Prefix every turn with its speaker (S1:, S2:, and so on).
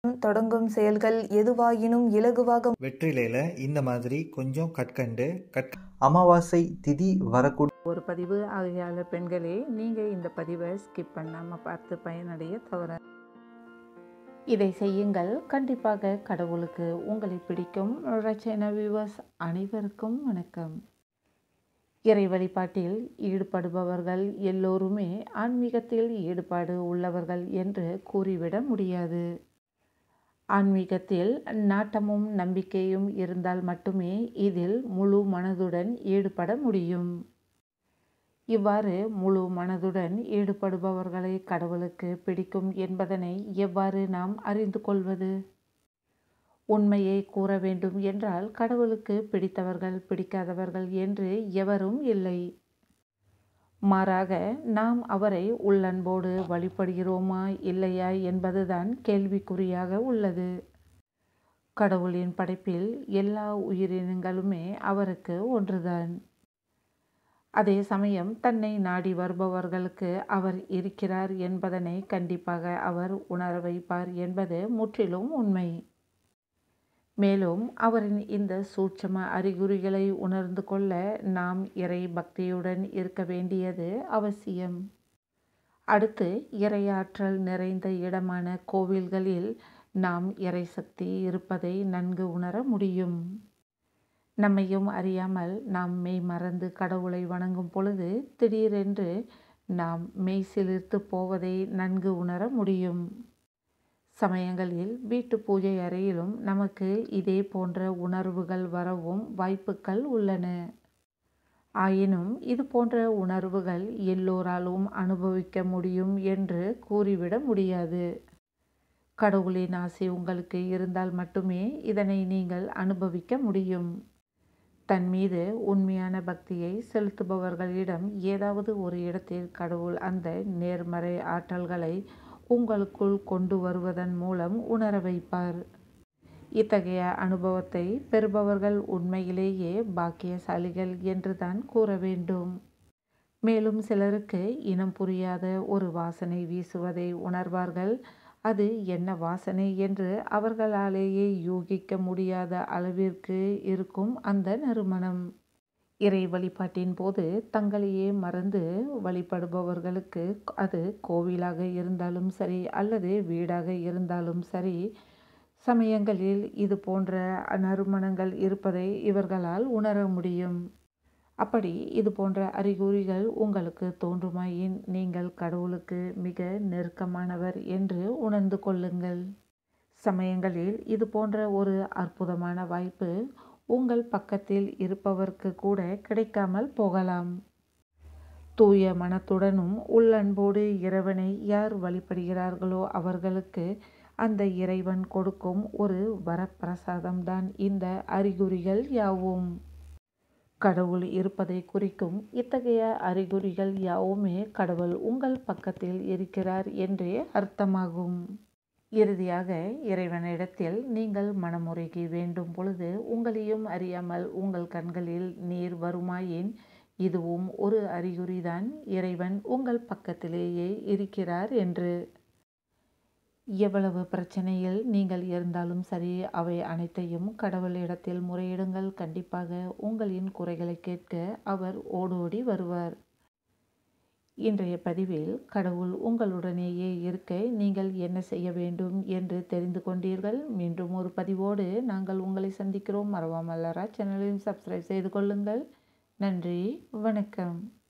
S1: தொடங்கும் செயல்கள் எதுவாயினும் இலகுவாக
S2: வெற்றிலையில் இந்த மாதிரி கொஞ்சம் கற்கண்டு கற் அமாவாசை திதி வரக்கூடிய
S3: ஒரு பதிவு ஆகையால் பெண்களே நீங்கள் இந்த பதிவை ஸ்கிப் பண்ணாமல் பார்த்து பயனடைய தவற இதை செய்யுங்கள் கண்டிப்பாக கடவுளுக்கு உங்களை பிடிக்கும் ரச்சன வியூவர்ஸ் அனைவருக்கும் வணக்கம் இறை வழிபாட்டில் ஈடுபடுபவர்கள் எல்லோருமே ஆன்மீகத்தில் ஈடுபாடு உள்ளவர்கள் என்று கூறிவிட முடியாது ஆன்மீகத்தில் நாட்டமும் நம்பிக்கையும் இருந்தால் மட்டுமே இதில் முழு மனதுடன் ஈடுபட முடியும் இவ்வாறு முழு மனதுடன் ஈடுபடுபவர்களை கடவுளுக்கு பிடிக்கும் என்பதனை எவ்வாறு நாம் அறிந்து கொள்வது உண்மையை கூற வேண்டும் என்றால் கடவுளுக்கு பிடித்தவர்கள் பிடிக்காதவர்கள் என்று எவரும் இல்லை மாறாக நாம் அவரை உள்ளன்போடு வழிபடுகிறோமா இல்லையா என்பதுதான் கேள்விக்குறியாக உள்ளது கடவுளின் படைப்பில் எல்லா உயிரினங்களுமே அவருக்கு ஒன்றுதான் அதே சமயம் தன்னை நாடி வருபவர்களுக்கு அவர் இருக்கிறார் என்பதனை கண்டிப்பாக அவர் உணர வைப்பார் என்பது முற்றிலும் உண்மை மேலும் அவரின் இந்த சூட்சம அறிகுறிகளை உணர்ந்து கொள்ள நாம் இறை பக்தியுடன் இருக்க வேண்டியது அவசியம் அடுத்து இறையாற்றல் நிறைந்த இடமான கோவில்களில் நாம் இறை சக்தி இருப்பதை நன்கு உணர முடியும் நம்மையும் அறியாமல் நாம் மெய் மறந்து கடவுளை வணங்கும் பொழுது திடீரென்று நாம் மெய் சிலிர்த்து போவதை நன்கு உணர முடியும் சமயங்களில் வீட்டு பூஜை அறையிலும் நமக்கு இதே போன்ற உணர்வுகள் வரவும் வாய்ப்புகள் உள்ளன ஆயினும் இது போன்ற உணர்வுகள் எல்லோராலும் அனுபவிக்க முடியும் என்று கூறிவிட முடியாது கடவுளின் ஆசை உங்களுக்கு இருந்தால் மட்டுமே இதனை நீங்கள் அனுபவிக்க முடியும் தன் மீது உண்மையான பக்தியை செலுத்துபவர்களிடம் ஏதாவது ஒரு இடத்தில் கடவுள் அந்த நேர்மறை ஆற்றல்களை உங்களுக்குள் கொண்டு வருவதன் மூலம் உணர வைப்பார் இத்தகைய அனுபவத்தை பெறுபவர்கள் உண்மையிலேயே பாக்கியசாலிகள் என்றுதான் கூற வேண்டும் மேலும் சிலருக்கு இனம் புரியாத ஒரு வாசனை வீசுவதை உணர்வார்கள் அது என்ன வாசனை என்று அவர்களாலேயே யூகிக்க முடியாத அளவிற்கு இருக்கும் அந்த நறுமணம் இறை வழிபாட்டின் போது தங்களையே மறந்து வழிபடுபவர்களுக்கு அது கோவிலாக இருந்தாலும் சரி அல்லது வீடாக இருந்தாலும் சரி சமயங்களில் இது போன்ற நறுமணங்கள் இருப்பதை இவர்களால் உணர முடியும் அப்படி இது போன்ற அறிகுறிகள் உங்களுக்கு தோன்றுமாயின் நீங்கள் கடவுளுக்கு மிக நெருக்கமானவர் என்று உணர்ந்து கொள்ளுங்கள் சமயங்களில் இது போன்ற ஒரு அற்புதமான வாய்ப்பு உங்கள் பக்கத்தில் இருப்பவருக்கு கூட கிடைக்காமல் போகலாம் தூய மனத்துடனும் உள்ளன்போடு இறைவனை யார் வழிபடுகிறார்களோ அவர்களுக்கு அந்த இறைவன் கொடுக்கும் ஒரு வரப்பிரசாதம்தான் இந்த அறிகுறிகள் யாவும் கடவுள் இருப்பதை குறிக்கும் இத்தகைய அறிகுறிகள் யாவுமே கடவுள் உங்கள் பக்கத்தில் இருக்கிறார் என்றே அர்த்தமாகும் இறுதியாக இறைவனிடத்தில் நீங்கள் மனமுறைகி வேண்டும் பொழுது உங்களையும் அறியாமல் உங்கள் கண்களில் நீர் வருமாயின் இதுவும் ஒரு அறிகுறிதான் இறைவன் உங்கள் பக்கத்திலேயே இருக்கிறார் என்று எவ்வளவு பிரச்சனையில் நீங்கள் இருந்தாலும் சரி அவை அனைத்தையும் கடவுளிடத்தில் முறையிடுங்கள் கண்டிப்பாக உங்களின் குறைகளை கேட்க அவர் ஓடோடி வருவார் இன்றைய பதிவில் கடவுள் உங்களுடனேயே இருக்க நீங்கள் என்ன செய்ய வேண்டும் என்று தெரிந்து கொண்டீர்கள் மீண்டும் ஒரு பதிவோடு நாங்கள் உங்களை சந்திக்கிறோம் மறவாமல் சேனலையும் சப்ஸ்கிரைப் செய்து கொள்ளுங்கள் நன்றி வணக்கம்